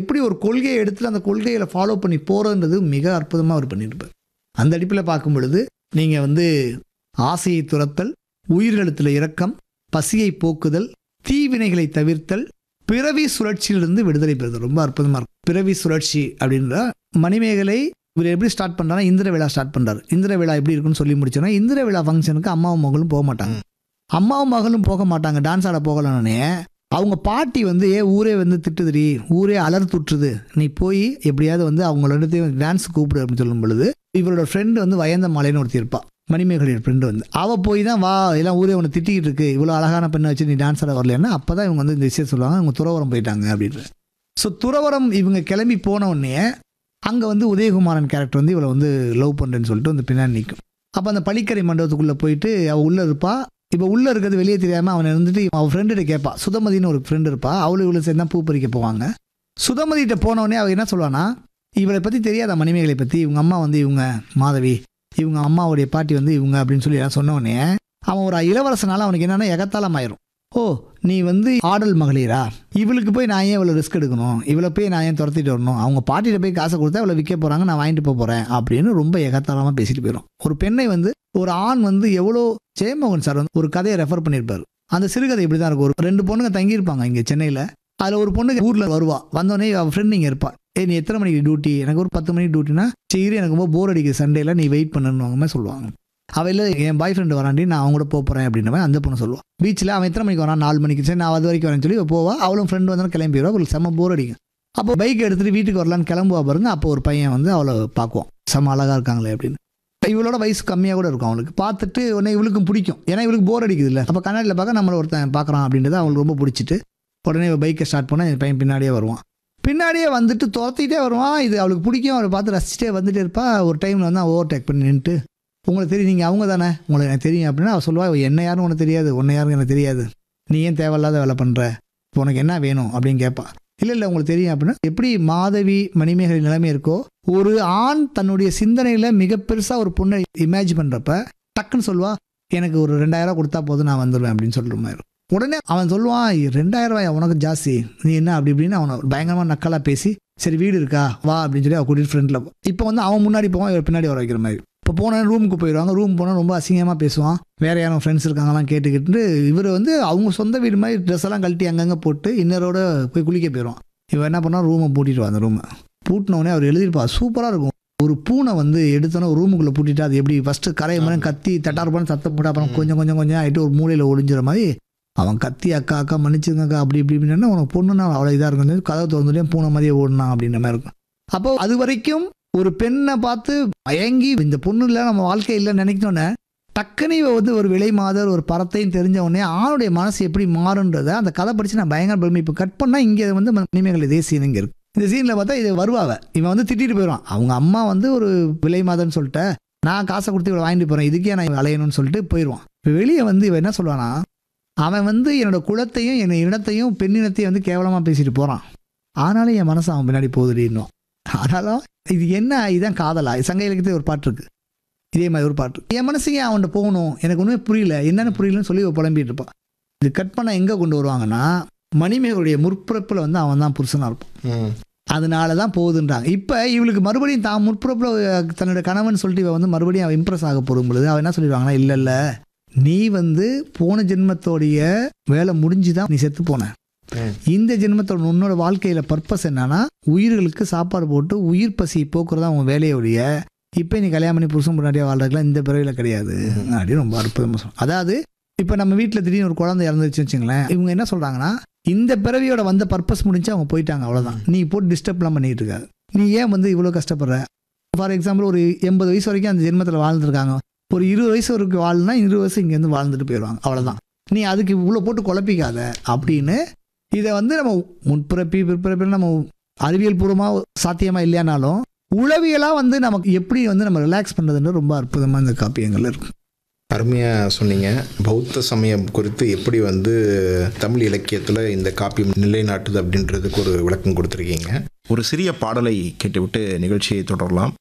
எப்படி ஒரு கொள்கையை எடுத்துட்டு அந்த கொள்கைகளை ஃபாலோ பண்ணி போகிறதுன்றது மிக அற்புதமாக அவர் பண்ணியிருப்பார் அந்த அடிப்பில் பார்க்கும் பொழுது நீங்கள் வந்து ஆசையை துரத்தல் உயிர்களிடத்தில் இரக்கம் பசியை போக்குதல் தீவினைகளை தவிர்த்தல் பிறவி சுழற்சியிலிருந்து விடுதலை பெறுதல் ரொம்ப அற்புதமாக இருக்கும் பிறவி சுழற்சி அப்படின்ற மணிமேகலை இவர் எப்படி ஸ்டார்ட் பண்ணுறாருன்னா இந்திர விழா ஸ்டார்ட் பண்ணுறாரு இந்திர விழா எப்படி இருக்குன்னு சொல்லி முடிச்சோன்னா இந்திர விழா ஃபங்க்ஷனுக்கு அம்மாவும் மகளும் போக மாட்டாங்க அம்மாவும் மகளும் போக மாட்டாங்க டான்ஸ் ஆட போகலன்னே அவங்க பாட்டி வந்து ஏ ஊரே வந்து திட்டுதுடி ஊரே அலர் துட்டுது நீ போய் எப்படியாவது வந்து அவங்களோட டான்ஸ் கூப்பிடு அப்படின்னு சொல்லும் பொழுது இவரோட ஃப்ரெண்டு வந்து வயந்த மலைன்னு ஒருத்தி இருப்பா மணிமேகலையோட ஃப்ரெண்டு வந்து அவள் போய் தான் வா எல்லாம் ஊரே உன்னை திட்டிக்கிட்டு இருக்கு இவ்வளோ அழகான பெண்ணை வச்சு நீ டான்ஸ் ஆட வரலன்னா அப்போ தான் இவங்க வந்து இந்த விஷயம் சொல்லுவாங்க அவங்க துறவரம் போயிட்டாங்க அப்படின்னு ஸோ துறவரம் இவங்க கிளம்பி போன உடனே அங்கே வந்து உதயகுமாரன் கேரக்டர் வந்து இவளை வந்து லவ் பண்ணுறேன்னு சொல்லிட்டு வந்து பின்னாடி நிற்கும் அப்போ அந்த பழிக்கரை மண்டபத்துக்குள்ளே போயிட்டு அவள் உள்ளே இருப்பா இப்போ உள்ளே இருக்கிறது வெளியே தெரியாமல் அவனை இருந்துட்டு அவன் ஃப்ரெண்டுகிட்ட கேட்பா சுதமதின்னு ஒரு ஃப்ரெண்டு இருப்பா அவளும் இவ்வளோ சேர்ந்து தான் பூ பறிக்க போவாங்க சுதமதிகிட்ட போனவொடனே அவள் என்ன சொல்லுவானா இவளை பற்றி தெரியாத மணிமேகலை பற்றி இவங்க அம்மா வந்து இவங்க மாதவி இவங்க அம்மாவுடைய பாட்டி வந்து இவங்க அப்படின்னு சொல்லி எல்லாம் சொன்னவொடனே அவன் ஒரு இளவரசனால அவனுக்கு என்னன்னா எகத்தாளம் ஆயிரும் ஓ நீ வந்து ஆடல் மகளிரா இவளுக்கு போய் நான் ஏன் இவ்வளோ ரிஸ்க் எடுக்கணும் இவளை போய் நான் ஏன் துரத்திட்டு வரணும் அவங்க பாட்டிகிட்ட போய் காசை கொடுத்தா இவளை விற்க போகிறாங்க நான் வாங்கிட்டு போக போகிறேன் அப்படின்னு ரொம்ப எகத்தாளமாக பேசிட்டு போயிடும் ஒரு பெண்ணை வந்து ஒரு ஆண் வந்து எவ்வளோ ஜெயமோகன் சார் வந்து ஒரு கதையை ரெஃபர் பண்ணியிருப்பாரு அந்த சிறுகதை இப்படி தான் இருக்கும் ஒரு ரெண்டு பொண்ணுங்க தங்கியிருப்பாங்க இங்கே சென்னையில் அதில் ஒரு பொண்ணுங்க ஊரில் வருவா வந்தோடனே அவள் ஃப்ரெண்ட் இங்கே இருப்பா ஏ நீ எத்தனை மணிக்கு டியூட்டி எனக்கு ஒரு பத்து மணிக்கு டியூட்டினா சரி எனக்கு ரொம்ப போர் அடிக்குது சண்டேல நீ வெயிட் பண்ணுன்னு சொல்லுவாங்க அவள் இல்லை என் பாய் ஃப்ரெண்டு வராண்டி நான் அவங்க கூட போக போகிறேன் அப்படின்ற மாதிரி அந்த பொண்ணு சொல்லுவாள் பீச்சில் அவன் எத்தனை மணிக்கு வரான் நாலு மணிக்கு சரி நான் அது வரைக்கும் வரேன்னு சொல்லி இவ போவா அவளும் ஃப்ரெண்டு வந்தாலும் கிளம்பிடுவா அவளுக்கு செம்ம போர் அடிக்கும் அப்போ பைக் எடுத்துகிட்டு வீட்டுக்கு வரலான்னு கிளம்புவா பாருங்க அப்போ ஒரு பையன் வந்து அவளை பார்க்குவான் செம்ம அழகாக இருக்காங்களே அப்படின்னு இவளோட வயசு கம்மியாக கூட இருக்கும் அவளுக்கு பார்த்துட்டு உடனே இவளுக்கும் பிடிக்கும் ஏன்னா இவளுக்கு போர் அடிக்குது இல்லை அப்போ கண்ணாடியில் பார்க்க நம்மளை ஒருத்தன் பார்க்குறான் அப்படின்றது அவளுக்கு ரொம்ப பிடிச்சிட்டு உடனே பைக்கை ஸ்டார்ட் பண்ணால் என் பையன் பின்னாடியே வருவான் பின்னாடியே வந்துட்டு துரத்திட்டே வருவான் இது அவளுக்கு பிடிக்கும் அவளை பார்த்து ரசிச்சுட்டே வந்துட்டே இருப்பா ஒரு டைமில் வந்து அவன் ஓவர் டேக் பண்ணி நின்றுட்டு உங்களுக்கு தெரியும் நீங்கள் அவங்க தானே உங்களுக்கு எனக்கு தெரியும் அப்படின்னா அவள் சொல்லுவா என்ன யாரும் உனக்கு தெரியாது உன்னை யாரும் எனக்கு தெரியாது நீ ஏன் தேவையில்லாத வேலை பண்ணுற இப்போ உனக்கு என்ன வேணும் அப்படின்னு கேட்பா இல்லை இல்லை உங்களுக்கு தெரியும் அப்படின்னா எப்படி மாதவி மணிமேகலை நிலைமை இருக்கோ ஒரு ஆண் தன்னுடைய சிந்தனையில் மிக பெருசாக ஒரு பொண்ணை இமேஜ் பண்ணுறப்ப டக்குன்னு சொல்லுவா எனக்கு ஒரு ரெண்டாயிரம் கொடுத்தா போதும் நான் வந்துடுவேன் அப்படின்னு சொல்கிற மாதிரி உடனே அவன் சொல்லுவான் ரெண்டாயிரம் ரூபாய் உனக்கு ஜாஸ்தி நீ என்ன அப்படி இப்படின்னு அவனை பயங்கரமாக நக்கலாக பேசி சரி வீடு இருக்கா வா அப்படின்னு சொல்லி அவன் கூட்டிட்டு ஃப்ரெண்டில் இப்போ வந்து அவன் முன்னாடி போவான் இவர் பின்னாடி வர வைக்கிற மாதிரி இப்போ போனால் ரூமுக்கு போயிடுவாங்க ரூம் போனால் ரொம்ப அசிங்கமாக பேசுவான் வேற யாரும் ஃப்ரெண்ட்ஸ் இருக்காங்கலாம் கேட்டுக்கிட்டு இவர் வந்து அவங்க சொந்த வீடு மாதிரி ட்ரெஸ் எல்லாம் கழட்டி அங்கங்கே போட்டு இன்னரோட போய் குளிக்க போயிடுவான் இவன் என்ன பண்ணா ரூமை பூட்டிட்டு அந்த ரூமை பூட்டினோடனே அவர் எழுதியிருப்பா சூப்பராக இருக்கும் ஒரு பூனை வந்து எடுத்தோன்னே ரூமுக்குள்ளே பூட்டிட்டு அது எப்படி ஃபஸ்ட்டு கரையை மாதிரி கத்தி தட்டார்பான்னு சத்தம் போட்டு அப்புறம் கொஞ்சம் கொஞ்சம் கொஞ்சம் ஆகிட்டு ஒரு மூலையில் ஒளிஞ்சிற மாதிரி அவன் கத்தி அக்கா அக்கா மன்னிச்சுங்க அக்கா அப்படி இப்படி இப்படின்னா உனக்கு பொண்ணுன்னா அவ்வளோ இதாக இருக்கும் கதவை திறந்துட்டே பூனை மாதிரியே ஓடணும் அப்படின்ற மாதிரி இருக்கும் அப்போ அது வரைக்கும் ஒரு பெண்ணை பார்த்து மயங்கி இந்த பொண்ணு இல்லை நம்ம வாழ்க்கை இல்லைன்னு நினைக்கணுன்னே டக்குனு இவ வந்து ஒரு விலை மாதர் ஒரு பரத்தையும் தெரிஞ்ச உடனே ஆணுடைய மனசு எப்படி மாறுன்றதை அந்த கதை படித்து நான் பயங்கர பெருமை இப்போ கட் பண்ணால் இங்கே வந்து மணிமேகலை இதே சீன் இங்கே இருக்கு இந்த சீனில் பார்த்தா இது வருவாவ இவன் வந்து திட்டிட்டு போயிடுவான் அவங்க அம்மா வந்து ஒரு விலை மாதர்னு சொல்லிட்டு நான் காசை கொடுத்து இவ்வளோ வாங்கிட்டு போகிறேன் இதுக்கே நான் அலையணும்னு சொல்லிட்டு போயிடுவான் இப்போ வெளியே வந்து இவன் என்ன சொல்லுவானா அவன் வந்து என்னோட குலத்தையும் என் இனத்தையும் பெண்ணினத்தையும் வந்து கேவலமாக பேசிட்டு போகிறான் ஆனாலும் என் மனசு அவன் பின்னாடி போகுதுடின்னும் ஆனாலும் இது என்ன இதுதான் காதலா சங்க இலக்கியத்தில் ஒரு பாட்டு இருக்கு இதே மாதிரி ஒரு பாட்டு என் மனசு ஏன் அவன்கிட்ட போகணும் எனக்கு ஒன்றுமே புரியல என்னென்னு புரியலன்னு சொல்லி இவ புலம்பிட்டு இருப்பான் இது கட் பண்ண எங்கே கொண்டு வருவாங்கன்னா மணிமேகலுடைய முற்பிறப்பில் வந்து அவன் தான் புருஷனாக இருப்பான் அதனால தான் போகுதுன்றாங்க இப்போ இவளுக்கு மறுபடியும் தான் முற்பிறப்பில் தன்னோட கணவன் சொல்லிட்டு இவ வந்து மறுபடியும் அவன் இம்ப்ரெஸ் ஆக போடும் பொழுது அவன் என்ன சொல்லிடுவாங்கன்னா இல்லை இல்லை நீ வந்து போன ஜென்மத்தோடைய வேலை முடிஞ்சு தான் நீ செத்து போன இந்த ஜென்மத்தோட உன்னோட வாழ்க்கையில பர்பஸ் என்னன்னா உயிர்களுக்கு சாப்பாடு போட்டு உயிர் பசி போக்குறதா உன் வேலையோடைய இப்போ நீ கல்யாணம் பண்ணி புருஷன் முன்னாடியே வாழ்றதுலாம் இந்த பிறவியில் கிடையாது அப்படின்னு ரொம்ப அற்புதமாக சொல்லுவோம் அதாவது இப்போ நம்ம வீட்டில் திடீர்னு ஒரு குழந்தை இறந்துருச்சுன்னு வச்சுங்களேன் இவங்க என்ன சொல்கிறாங்கன்னா இந்த பிறவியோட வந்த பர்பஸ் முடிஞ்சு அவங்க போயிட்டாங்க அவ்வளோதான் நீ போட்டு டிஸ்டர்ப்லாம் பண்ணிட்டு இருக்காது நீ ஏன் வந்து இவ்வளோ கஷ்டப்படுற ஃபார் எக்ஸாம்பிள் ஒரு எண்பது வயசு வரைக்கும் அந்த ஜென்மத்தில் வாழ்ந்துருக்காங்க ஒரு இருபது வயசு வரைக்கும் வாழ்னா இருபது வயசு இங்கேருந்து வாழ்ந்துட்டு போயிடுவாங்க அவ்வளோதான் நீ அதுக்கு இவ்வளோ போட்டு குழப்பிக்காத அப்படின்னு இதை வந்து நம்ம முற்பிறப்பி பிற்பிறப்பி நம்ம அறிவியல் பூர்வமாக சாத்தியமாக இல்லையானாலும் உளவியலாக வந்து நமக்கு எப்படி வந்து நம்ம ரிலாக்ஸ் பண்ணுறதுன்னு ரொம்ப அற்புதமாக இந்த காப்பியங்கள் இருக்கும் அருமையாக சொன்னீங்க பௌத்த சமயம் குறித்து எப்படி வந்து தமிழ் இலக்கியத்தில் இந்த காப்பியம் நிலைநாட்டுது அப்படின்றதுக்கு ஒரு விளக்கம் கொடுத்துருக்கீங்க ஒரு சிறிய பாடலை கேட்டுவிட்டு நிகழ்ச்சியை தொடரலாம்